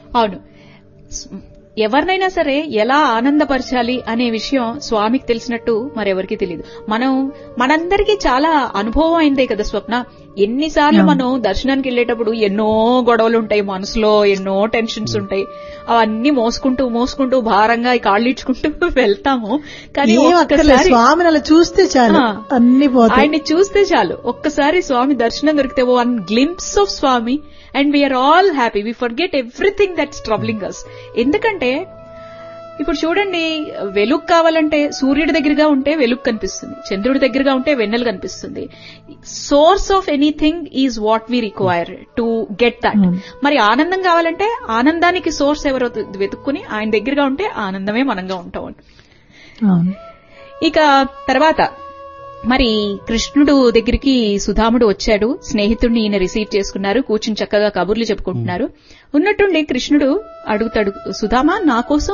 అవును స్- ఎవరినైనా సరే ఎలా ఆనందపరచాలి అనే విషయం స్వామికి తెలిసినట్టు మరెవరికి తెలియదు మనం మనందరికీ చాలా అనుభవం అయిందే కదా స్వప్న ఎన్నిసార్లు అవును. మనం దర్శనానికి వెళ్ళేటప్పుడు ఎన్నో గొడవలు ఉంటాయి మనసులో ఎన్నో టెన్షన్స్ ఉంటాయి అవన్నీ మోసుకుంటూ మోసుకుంటూ భారంగా ఈ కాళ్ళు ఇచ్చుకుంటూ వెళ్తాము కానీ ఏం అక్కర్లేదు ఒక్కసారి స్వామిని అలా చూస్తే చాలు ఆ. అన్ని పోతాయి ఆయన్ని చూస్తే చాలు ఒక్కసారి స్వామి దర్శనం దొరికితే one glimpse of Swami and we are all happy we forget everything that's troubling us ఎందుకంటే ఇప్పుడు చూడండి వెలుగు కావాలంటే సూర్యుడి దగ్గరగా ఉంటే వెలుగు కనిపిస్తుంది చంద్రుడి దగ్గరగా ఉంటే వెన్నెల కనిపిస్తుంది source of anything is what we require to get that Hmm. మరి ఆనందం కావాలంటే ఆనందానికి సోర్స్ ఎవరో వెతుక్కుని ఆయన దగ్గరగా ఉంటే ఆనందమే మనంగా ఉంటాం అవును ఇక తర్వాత మరి కృష్ణుడు దగ్గరికి సుధాముడు వచ్చాడు స్నేహితుడిని ఈయన రిసీవ్ చేసుకున్నారు కూర్చుని చక్కగా కబుర్లు చెప్పుకుంటున్నారు ఉన్నట్టుండి కృష్ణుడు అడుగుతాడు సుధామా నా కోసం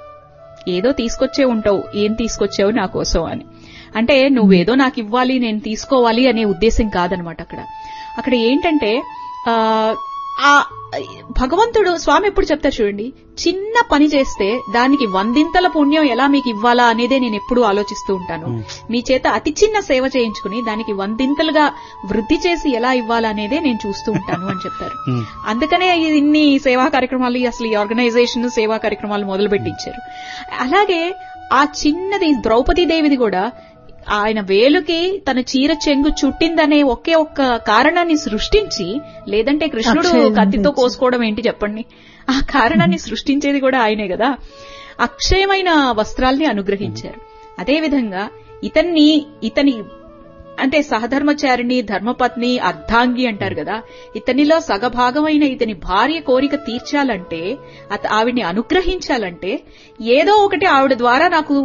ఏదో తీసుకొచ్చే ఉంటావు ఏం తీసుకొచ్చావు నా కోసం అని అంటే నువ్వేదో నాకు ఇవ్వాలి నేను తీసుకోవాలి అనే ఉద్దేశం కాదనమాట అక్కడ అక్కడ ఏంటంటే ఆ, ఆ భగవంతుడు స్వామి ఎప్పుడు చెప్తారు చూడండి చిన్న పని చేస్తే దానికి వందింతల పుణ్యం ఎలా మీకు ఇవ్వాలా అనేదే నేను ఎప్పుడూ ఆలోచిస్తూ ఉంటాను మీ చేత అతి చిన్న సేవ చేయించుకుని దానికి వందింతలుగా వృద్ధి చేసి ఎలా ఇవ్వాలా అనేదే నేను చూస్తూ ఉంటాను అని చెప్తారు అందుకనే ఇన్ని సేవా కార్యక్రమాలు అసలు ఈ ఆర్గనైజేషన్ సేవా కార్యక్రమాలు మొదలు పెట్టించారు అలాగే ఆ చిన్నది ద్రౌపదీ దేవిది కూడా ఆయన వేలుకి తన చీర చెంగు చుట్టిందనే ఒకే ఒక్క కారణాన్ని సృష్టించి లేదంటే కృష్ణుడు అక్షయం కత్తితో తెచ్చి. కోసుకోవడం ఏంటి చెప్పండి ఆ కారణాన్ని సృష్టించేది కూడా ఆయనే కదా అక్షయమైన వస్త్రాల్ని అనుగ్రహించారు అదేవిధంగా ఇతన్ని ఇతని అంటే సహధర్మచారిణి ధర్మపత్ని అర్ధాంగి అంటారు కదా ఇతనిలో సగభాగమైన ఇతని భార్య కోరిక తీర్చాలంటే అత- ఆవిడ్ని అనుగ్రహించాలంటే ఏదో ఒకటి ఆవిడ ద్వారా నాకు